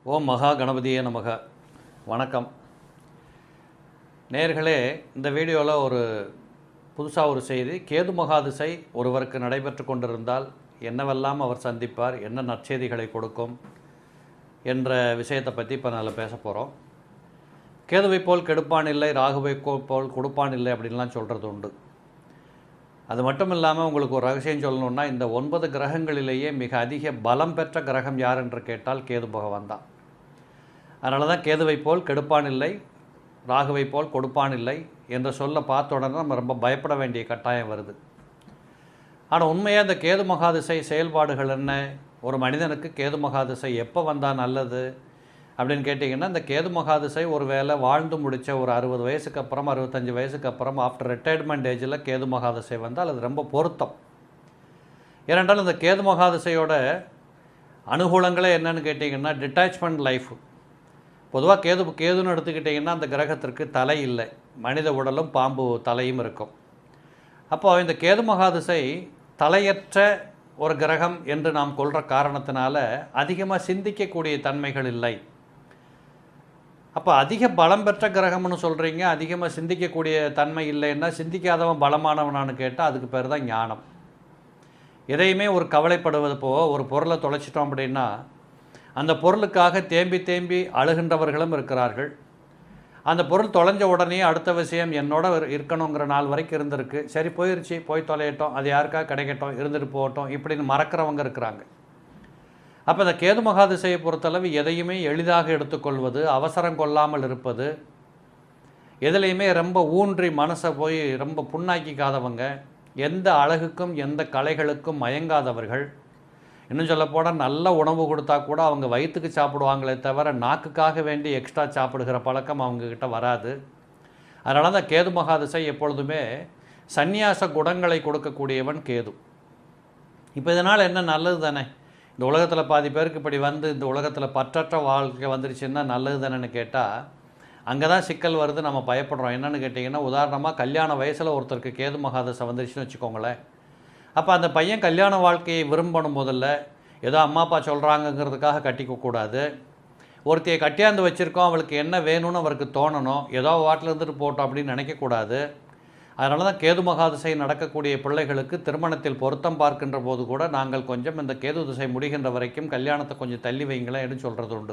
ஓம் மகா கணபதியே நமக வணக்கம் நேர்களே இந்த வீடியோவில் ஒரு புதுசாக ஒரு செய்தி கேது மகாதிசை ஒருவருக்கு நடைபெற்று கொண்டிருந்தால் என்னவெல்லாம் அவர் சந்திப்பார் என்ன நற்செய்திகளை கொடுக்கும் என்ற விஷயத்தை பற்றி இப்போ நான் பேச போகிறோம் கேதுவை போல் கெடுப்பான் இல்லை ராகுவை கோ- போல் கொடுப்பான் இல்லை அப்படின்லாம் சொல்கிறது உண்டு அது மட்டும் இல்லாமல் உங்களுக்கு ஒரு ரகசியம் சொல்லணும்னா இந்த ஒன்பது கிரகங்களிலேயே மிக அதிக பலம் பெற்ற கிரகம் யார் என்று கேட்டால் கேது பகவான் தான் அதனால தான் கேதுவை போல் கெடுப்பான் இல்லை ராகுவை போல் கொடுப்பான் இல்லை என்ற சொல்ல பார்த்த உடனே நம்ம ரொம்ப பயப்பட வேண்டிய கட்டாயம் வருது ஆனால் உண்மையாக இந்த கேது மகாதிசை செயல்பாடுகள் என்ன ஒரு மனிதனுக்கு கேது மகாதிசை எப்போ வந்தால் நல்லது அப்படின்னு கேட்டிங்கன்னா இந்த கேது மகாதிசை ஒரு வேளை வாழ்ந்து முடித்த ஒரு அறுபது வயசுக்கு அப்புறம் அறுபத்தஞ்சு வயசுக்கு அப்புறம் ஆஃப்டர் ரிட்டையர்மெண்ட் ஏஜில் கேது மகாதிசை வந்தால் அது ரொம்ப பொருத்தம் ஏனென்றால் இந்த கேது மகாதிசையோட அனுகூலங்களே என்னன்னு கேட்டிங்கன்னா டிட்டாச்மெண்ட் லைஃப் பொதுவாக கேது கேதுன்னு எடுத்துக்கிட்டிங்கன்னா அந்த கிரகத்திற்கு தலை இல்லை மனித உடலும் பாம்பு தலையும் இருக்கும் அப்போ இந்த கேது மகாதிசை தலையற்ற ஒரு கிரகம் என்று நாம் கொள்கிற காரணத்தினால அதிகமாக சிந்திக்கக்கூடிய தன்மைகள் இல்லை அப்போ அதிக பலம் பெற்ற கிரகம்னு சொல்கிறீங்க அதிகமாக சிந்திக்கக்கூடிய தன்மை இல்லைன்னா சிந்திக்காதவன் பலமானவனான்னு கேட்டால் அதுக்கு பேர் தான் ஞானம் எதையுமே ஒரு கவலைப்படுவது போ ஒரு பொருளை தொலைச்சிட்டோம் அப்படின்னா அந்த பொருளுக்காக தேம்பி தேம்பி அழுகின்றவர்களும் இருக்கிறார்கள் அந்த பொருள் தொலைஞ்ச உடனே அடுத்த விஷயம் என்னோட இரு- இருக்கணுங்கிற நாள் வரைக்கும் இருந்திருக்கு சரி போயிருச்சு போய் தொலையட்டும் அது யாருக்கா கிடைக்கட்டும் இருந்துட்டு போகட்டும் இப்படின்னு மறக்கிறவங்க இருக்கிறாங்க அப்போ இந்த கேது மகாதிசையை பொறுத்தளவு எதையுமே எளிதாக எடுத்துக்கொள்வது அவசரம் கொள்ளாமல் இருப்பது எதுலேயுமே ரொம்ப ஊன்றி மனசை போய் ரொம்ப புண்ணாக்கிக்காதவங்க எந்த அழகுக்கும் எந்த கலைகளுக்கும் மயங்காதவர்கள் இன்னும் சொல்லப்போனால் நல்ல உணவு கொடுத்தா கூட அவங்க வயிற்றுக்கு சாப்பிடுவாங்களே தவிர நாக்குக்காக வேண்டி எக்ஸ்ட்ரா சாப்பிடுகிற பழக்கம் அவங்கக்கிட்ட வராது அதனால தான் கேது மகாதிசை எப்பொழுதுமே சந்நியாச குணங்களை கொடுக்கக்கூடியவன் கேது இப்போ இதனால் என்ன நல்லது தானே இந்த உலகத்தில் பாதி பேருக்கு இப்படி வந்து இந்த உலகத்தில் பற்றற்ற வாழ்க்கை வந்துருச்சுன்னா நல்லது தானேன்னு கேட்டால் அங்கே தான் சிக்கல் வருது நம்ம பயப்படுறோம் என்னன்னு கேட்டிங்கன்னா உதாரணமாக கல்யாண வயசில் ஒருத்தருக்கு கேது மகாதசை வந்துருச்சுன்னு வச்சுக்கோங்களேன் அப்போ அந்த பையன் கல்யாண வாழ்க்கையை விரும்பணும் முதல்ல ஏதோ அம்மா அப்பா சொல்கிறாங்கங்கிறதுக்காக கட்டிக்க கூடாது ஒருத்தையை கட்டியாந்து வச்சுருக்கோம் அவளுக்கு என்ன வேணும்னு அவருக்கு தோணணும் ஏதோ வாட்டில் இருந்துட்டு போட்டோம் அப்படின்னு நினைக்கக்கூடாது அதனால தான் கேது மகாதிசை நடக்கக்கூடிய பிள்ளைகளுக்கு திருமணத்தில் பொருத்தம் பார்க்கின்ற போது கூட நாங்கள் கொஞ்சம் இந்த கேது திசை முடிகின்ற வரைக்கும் கல்யாணத்தை கொஞ்சம் தள்ளி வைங்களேன்னு சொல்கிறது உண்டு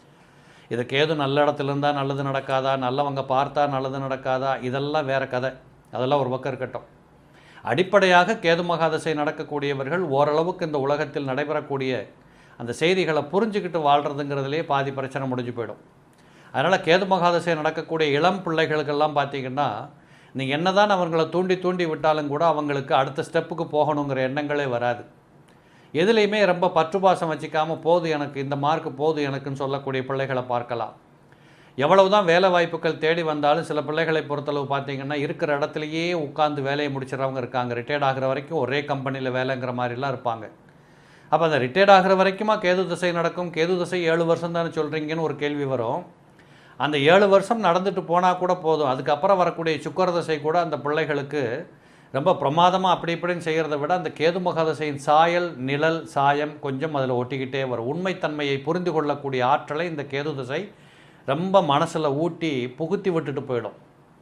இது கேது நல்ல இடத்துல இருந்தால் நல்லது நடக்காதா நல்லவங்க பார்த்தா நல்லது நடக்காதா இதெல்லாம் வேற கதை அதெல்லாம் ஒரு பக்கம் இருக்கட்டும் அடிப்படையாக கேது மகாதசை நடக்கக்கூடியவர்கள் ஓரளவுக்கு இந்த உலகத்தில் நடைபெறக்கூடிய அந்த செய்திகளை புரிஞ்சுக்கிட்டு வாழ்கிறதுங்கிறதுலே பாதி பிரச்சனை முடிஞ்சு போயிடும் அதனால் கேது மகாதசை நடக்கக்கூடிய இளம் பிள்ளைகளுக்கெல்லாம் பார்த்தீங்கன்னா நீங்கள் என்னதான் அவங்கள தூண்டி தூண்டி விட்டாலும் கூட அவங்களுக்கு அடுத்த ஸ்டெப்புக்கு போகணுங்கிற எண்ணங்களே வராது எதுலேயுமே ரொம்ப பற்றுப்பாசம் வச்சுக்காம போது எனக்கு இந்த மார்க் போது எனக்குன்னு சொல்லக்கூடிய பிள்ளைகளை பார்க்கலாம் எவ்வளவு தான் வேலை வாய்ப்புகள் தேடி வந்தாலும் சில பிள்ளைகளை பொறுத்தளவு பார்த்தீங்கன்னா இருக்கிற இடத்துலையே உட்காந்து வேலையை முடிச்சிடறவங்க இருக்காங்க ரிட்டையர்ட் ஆகிற வரைக்கும் ஒரே கம்பெனியில் வேலைங்கிற மாதிரிலாம் இருப்பாங்க அப்போ அந்த ரிட்டையர்ட் ஆகிற வரைக்குமா கேது திசை நடக்கும் கேது திசை ஏழு வருஷம் தானே சொல்கிறீங்கன்னு ஒரு கேள்வி வரும் அந்த ஏழு வருஷம் நடந்துட்டு போனால் கூட போதும் அதுக்கப்புறம் வரக்கூடிய சுக்கர திசை கூட அந்த பிள்ளைகளுக்கு ரொம்ப பிரமாதமாக அப்படி இப்படின்னு செய்கிறத விட அந்த கேது மகாதசையின் சாயல் நிழல் சாயம் கொஞ்சம் அதில் ஒட்டிக்கிட்டே வரும் உண்மைத்தன்மையை புரிந்து கொள்ளக்கூடிய ஆற்றலை இந்த கேது திசை ரொம்ப மனசில் ஊட்டி புகுத்தி விட்டுட்டு போயிடும்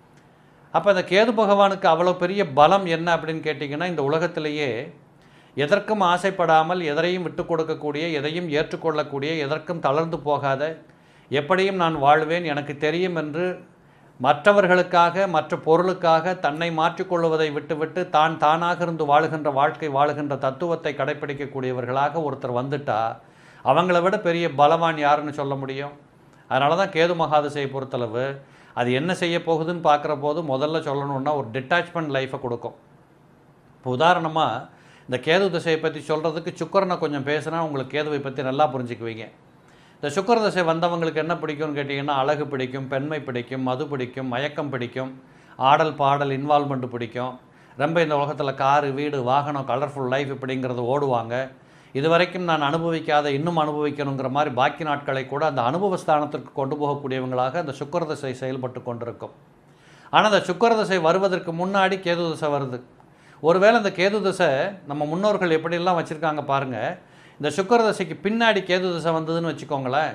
அப்போ இந்த கேது பகவானுக்கு அவ்வளோ பெரிய பலம் என்ன அப்படின்னு கேட்டிங்கன்னா இந்த உலகத்திலேயே எதற்கும் ஆசைப்படாமல் எதரையும் விட்டு கொடுக்கக்கூடிய எதையும் ஏற்றுக்கொள்ளக்கூடிய எதற்கும் தளர்ந்து போகாத எப்படியும் நான் வாழ்வேன் எனக்கு தெரியும் என்று மற்றவர்களுக்காக மற்ற பொருளுக்காக தன்னை மாற்றிக்கொள்வதை விட்டுவிட்டு தான் தானாக இருந்து வாழுகின்ற வாழ்க்கை வாழுகின்ற தத்துவத்தை கடைப்பிடிக்கக்கூடியவர்களாக ஒருத்தர் வந்துட்டா அவங்கள விட பெரிய பலவான் யாருன்னு சொல்ல முடியும் அதனால தான் கேது மகாதிசையை பொறுத்தளவு அது என்ன செய்ய போகுதுன்னு பார்க்குற போது முதல்ல சொல்லணுன்னா ஒரு டிட்டாச்மெண்ட் லைஃப்பை கொடுக்கும் இப்போ உதாரணமாக இந்த கேது திசையை பற்றி சொல்கிறதுக்கு சுக்கரனை கொஞ்சம் பேசுனா உங்களுக்கு கேதுவை பற்றி நல்லா புரிஞ்சுக்குவீங்க இந்த சுக்கர திசை வந்தவங்களுக்கு என்ன பிடிக்கும்னு கேட்டிங்கன்னா அழகு பிடிக்கும் பெண்மை பிடிக்கும் மது பிடிக்கும் மயக்கம் பிடிக்கும் ஆடல் பாடல் இன்வால்மெண்ட் பிடிக்கும் ரொம்ப இந்த உலகத்தில் காரு வீடு வாகனம் கலர்ஃபுல் லைஃப் இப்படிங்கிறது ஓடுவாங்க இது வரைக்கும் நான் அனுபவிக்காத இன்னும் அனுபவிக்கணுங்கிற மாதிரி பாக்கி நாட்களை கூட அந்த அனுபவ ஸ்தானத்திற்கு கொண்டு போகக்கூடியவங்களாக அந்த சுக்கர திசை செயல்பட்டு கொண்டிருக்கும் ஆனால் அந்த சுக்கர திசை வருவதற்கு முன்னாடி கேது திசை வருது ஒருவேளை இந்த கேது திசை நம்ம முன்னோர்கள் எப்படியெல்லாம் வச்சுருக்காங்க பாருங்கள் இந்த சுக்கர தசைக்கு பின்னாடி கேது தசை வந்ததுன்னு வச்சுக்கோங்களேன்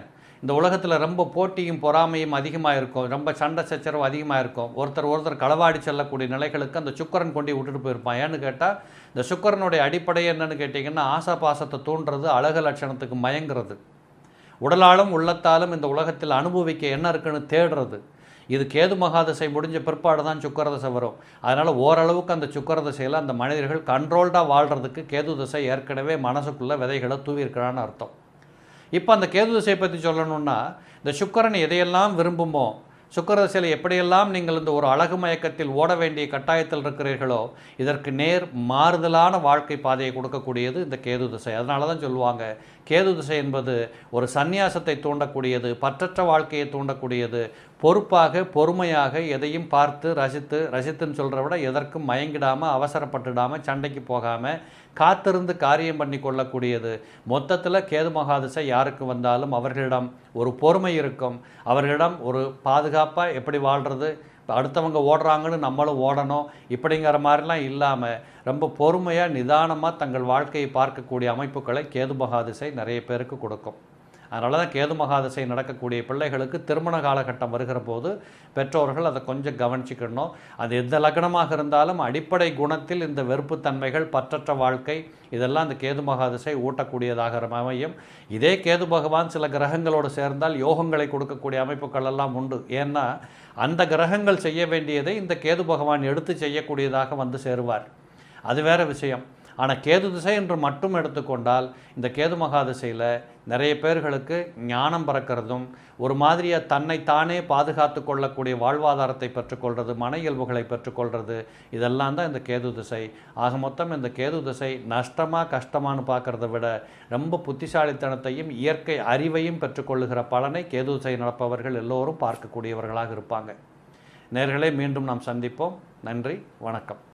இந்த உலகத்தில் ரொம்ப போட்டியும் பொறாமையும் அதிகமாக இருக்கும் ரொம்ப சண்டை சச்சரவு அதிகமாக இருக்கும் ஒருத்தர் ஒருத்தர் களவாடி செல்லக்கூடிய நிலைகளுக்கு அந்த சுக்கரன் கொண்டு விட்டுட்டு போயிருப்பான் ஏன்னு கேட்டால் இந்த சுக்கரனுடைய அடிப்படை என்னன்னு கேட்டிங்கன்னா ஆசா பாசத்தை தூண்டுறது அழகு லட்சணத்துக்கு மயங்குறது உடலாலும் உள்ளத்தாலும் இந்த உலகத்தில் அனுபவிக்க என்ன இருக்குன்னு தேடுறது இது கேது மகாதசை முடிஞ்ச பிற்பாடு தான் சுக்கரதசை வரும் அதனால் ஓரளவுக்கு அந்த சுக்கரதசையில் அந்த மனிதர்கள் கண்ட்ரோல்டாக வாழ்கிறதுக்கு கேது தசை ஏற்கனவே மனசுக்குள்ளே விதைகளை தூவியிருக்கிறான்னு அர்த்தம் இப்போ அந்த கேது திசையை பற்றி சொல்லணும்னா இந்த சுக்கரன் எதையெல்லாம் விரும்புமோ சுக்கரதசையில் எப்படியெல்லாம் நீங்கள் இந்த ஒரு அழகு மயக்கத்தில் ஓட வேண்டிய கட்டாயத்தில் இருக்கிறீர்களோ இதற்கு நேர் மாறுதலான வாழ்க்கை பாதையை கொடுக்கக்கூடியது இந்த கேது திசை அதனால தான் சொல்லுவாங்க கேது திசை என்பது ஒரு சந்நியாசத்தை தூண்டக்கூடியது பற்றற்ற வாழ்க்கையை தூண்டக்கூடியது பொறுப்பாக பொறுமையாக எதையும் பார்த்து ரசித்து ரசித்துன்னு சொல்கிற விட எதற்கும் மயங்கிடாமல் அவசரப்பட்டுடாமல் சண்டைக்கு போகாமல் காத்திருந்து காரியம் பண்ணி கொள்ளக்கூடியது மொத்தத்தில் கேது மகாதிசை யாருக்கு வந்தாலும் அவர்களிடம் ஒரு பொறுமை இருக்கும் அவர்களிடம் ஒரு பாதுகாப்பாக எப்படி வாழ்கிறது இப்போ அடுத்தவங்க ஓடுறாங்கன்னு நம்மளும் ஓடணும் இப்படிங்கிற மாதிரிலாம் இல்லாமல் ரொம்ப பொறுமையாக நிதானமாக தங்கள் வாழ்க்கையை பார்க்கக்கூடிய அமைப்புகளை கேது மகாதிசை நிறைய பேருக்கு கொடுக்கும் அதனால தான் கேது மகாதசை நடக்கக்கூடிய பிள்ளைகளுக்கு திருமண காலகட்டம் வருகிற போது பெற்றோர்கள் அதை கொஞ்சம் கவனிச்சுக்கணும் அது எந்த லக்னமாக இருந்தாலும் அடிப்படை குணத்தில் இந்த வெறுப்புத்தன்மைகள் பற்றற்ற வாழ்க்கை இதெல்லாம் இந்த கேது மகாதசை ஊட்டக்கூடியதாக அமையும் இதே கேது பகவான் சில கிரகங்களோடு சேர்ந்தால் யோகங்களை கொடுக்கக்கூடிய அமைப்புகள் எல்லாம் உண்டு ஏன்னா அந்த கிரகங்கள் செய்ய வேண்டியதை இந்த கேது பகவான் எடுத்து செய்யக்கூடியதாக வந்து சேருவார் அது வேற விஷயம் ஆனால் கேது திசை என்று மட்டும் எடுத்துக்கொண்டால் இந்த கேது மகாதிசையில் நிறைய பேர்களுக்கு ஞானம் பிறக்கிறதும் ஒரு மாதிரியாக தன்னை தானே பாதுகாத்து கொள்ளக்கூடிய வாழ்வாதாரத்தை பெற்றுக்கொள்வது மன இயல்புகளை பெற்றுக்கொள்வது இதெல்லாம் தான் இந்த கேது திசை ஆக மொத்தம் இந்த கேது திசை நஷ்டமாக கஷ்டமானு பார்க்கறத விட ரொம்ப புத்திசாலித்தனத்தையும் இயற்கை அறிவையும் பெற்றுக்கொள்ளுகிற பலனை கேது திசை நடப்பவர்கள் எல்லோரும் பார்க்கக்கூடியவர்களாக இருப்பாங்க நேர்களே மீண்டும் நாம் சந்திப்போம் நன்றி வணக்கம்